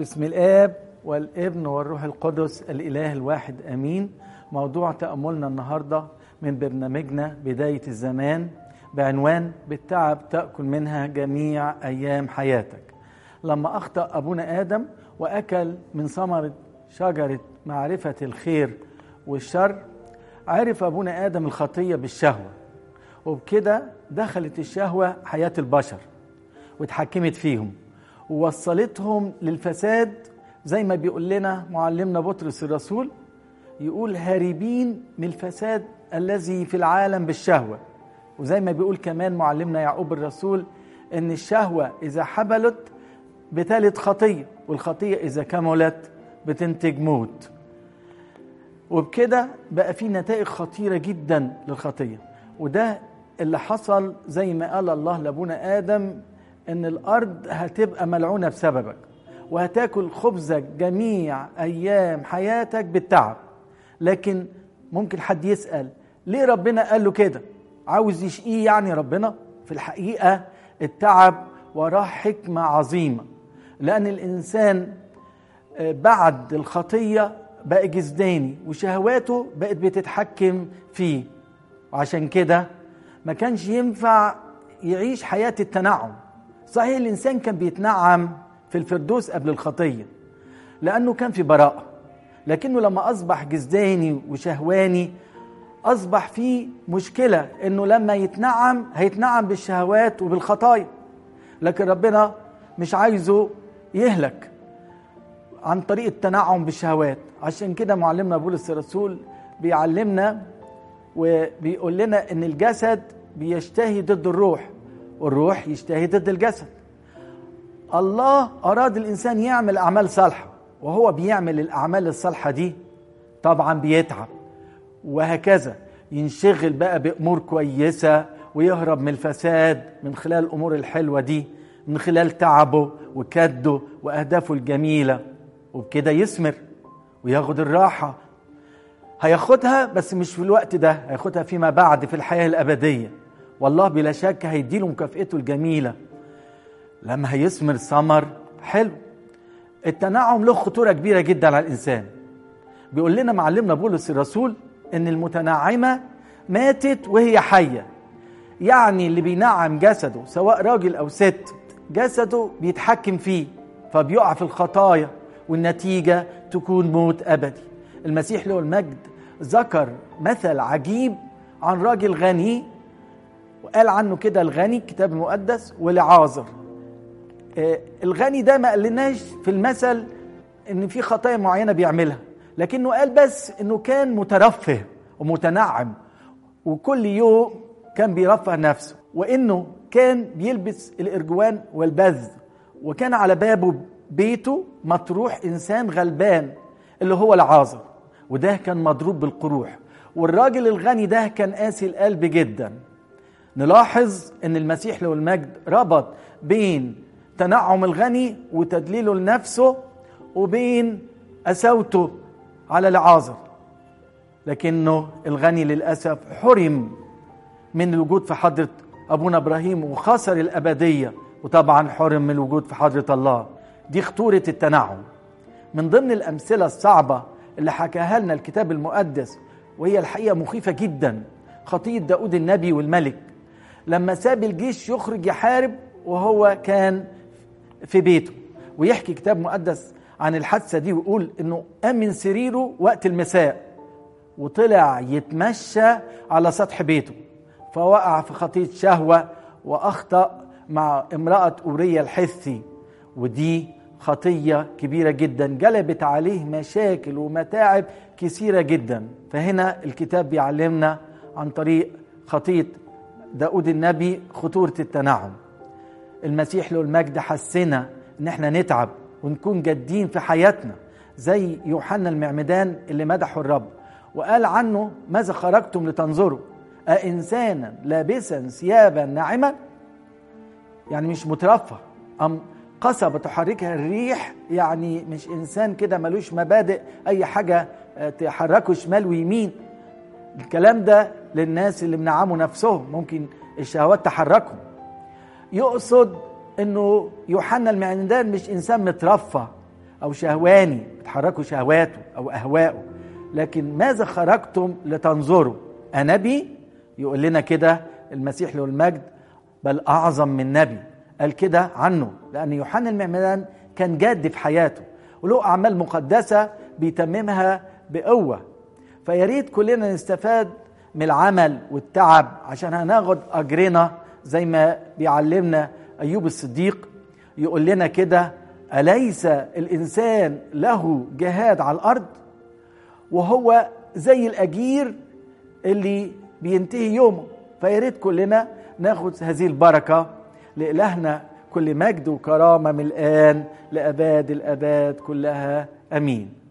بسم الآب والابن والروح القدس الإله الواحد آمين موضوع تأملنا النهاردة من برنامجنا بداية الزمان بعنوان بالتعب تأكل منها جميع أيام حياتك لما أخطأ أبونا آدم وأكل من ثمرة شجرة معرفة الخير والشر عرف أبونا آدم الخطية بالشهوة وبكده دخلت الشهوة حياة البشر واتحكمت فيهم ووصلتهم للفساد زي ما بيقول لنا معلمنا بطرس الرسول يقول هاربين من الفساد الذي في العالم بالشهوة وزي ما بيقول كمان معلمنا يعقوب الرسول ان الشهوة اذا حبلت بتلت خطية والخطية اذا كملت بتنتج موت وبكده بقى في نتائج خطيرة جدا للخطية وده اللي حصل زي ما قال الله لابونا آدم ان الارض هتبقى ملعونه بسببك وهتاكل خبزك جميع ايام حياتك بالتعب لكن ممكن حد يسال ليه ربنا قال له كده عاوز يشقيه يعني ربنا في الحقيقه التعب وراه حكمه عظيمه لان الانسان بعد الخطيه بقى جسداني وشهواته بقت بتتحكم فيه وعشان كده ما كانش ينفع يعيش حياه التنعم صحيح الإنسان كان بيتنعم في الفردوس قبل الخطية لأنه كان في براءة لكنه لما أصبح جسداني وشهواني أصبح في مشكلة إنه لما يتنعم هيتنعم بالشهوات وبالخطايا لكن ربنا مش عايزه يهلك عن طريق التنعم بالشهوات عشان كده معلمنا بولس الرسول بيعلمنا وبيقول لنا إن الجسد بيشتهي ضد الروح والروح يشتهي ضد الجسد الله أراد الإنسان يعمل أعمال صالحة وهو بيعمل الأعمال الصالحة دي طبعا بيتعب وهكذا ينشغل بقى بأمور كويسة ويهرب من الفساد من خلال الأمور الحلوة دي من خلال تعبه وكده وأهدافه الجميلة وبكده يثمر وياخد الراحة هياخدها بس مش في الوقت ده هياخدها فيما بعد في الحياة الأبدية والله بلا شك هيديله مكافئته الجميلة لما هيثمر ثمر حلو التنعم له خطورة كبيرة جدا على الإنسان بيقول لنا معلمنا بولس الرسول إن المتنعمة ماتت وهي حية يعني اللي بينعم جسده سواء راجل أو ست جسده بيتحكم فيه فبيقع في الخطايا والنتيجة تكون موت أبدي المسيح له المجد ذكر مثل عجيب عن راجل غني وقال عنه كده الغني الكتاب المقدس ولعازر آه الغني ده ما قالناش في المثل ان في خطايا معينه بيعملها لكنه قال بس انه كان مترفه ومتنعم وكل يوم كان بيرفه نفسه وانه كان بيلبس الارجوان والبذ وكان على بابه بيته مطروح انسان غلبان اللي هو العازر وده كان مضروب بالقروح والراجل الغني ده كان قاسي القلب جدا نلاحظ ان المسيح له المجد ربط بين تنعم الغني وتدليله لنفسه وبين قساوته على العازر لكنه الغني للاسف حرم من الوجود في حضره ابونا ابراهيم وخسر الابديه وطبعا حرم من الوجود في حضره الله دي خطوره التنعم من ضمن الامثله الصعبه اللي حكاها لنا الكتاب المقدس وهي الحقيقه مخيفه جدا خطيه داود النبي والملك لما ساب الجيش يخرج يحارب وهو كان في بيته ويحكي كتاب مقدس عن الحادثة دي ويقول انه قام من سريره وقت المساء وطلع يتمشى على سطح بيته فوقع في خطية شهوة وأخطأ مع امرأة أورية الحثي ودي خطية كبيرة جدا جلبت عليه مشاكل ومتاعب كثيرة جدا فهنا الكتاب بيعلمنا عن طريق خطية داود النبي خطورة التنعم المسيح له المجد حسنا ان احنا نتعب ونكون جادين في حياتنا زي يوحنا المعمدان اللي مدحه الرب وقال عنه ماذا خرجتم لتنظروا أإنسانا لابسا ثيابا ناعمة يعني مش مترفه أم قصبة تحركها الريح يعني مش إنسان كده ملوش مبادئ أي حاجة تحركه شمال ويمين الكلام ده للناس اللي منعموا نفسهم ممكن الشهوات تحركهم يقصد انه يوحنا المعمدان مش انسان مترفه او شهواني بتحركوا شهواته او اهواءه لكن ماذا خرجتم لتنظروا انبي يقول لنا كده المسيح له المجد بل اعظم من نبي قال كده عنه لان يوحنا المعمدان كان جاد في حياته وله اعمال مقدسه بيتممها بقوه فيا ريت كلنا نستفاد من العمل والتعب عشان هناخد اجرنا زي ما بيعلمنا ايوب الصديق يقول لنا كده اليس الانسان له جهاد على الارض وهو زي الاجير اللي بينتهي يومه فيا ريت كلنا ناخد هذه البركه لالهنا كل مجد وكرامه من الان لاباد الاباد كلها امين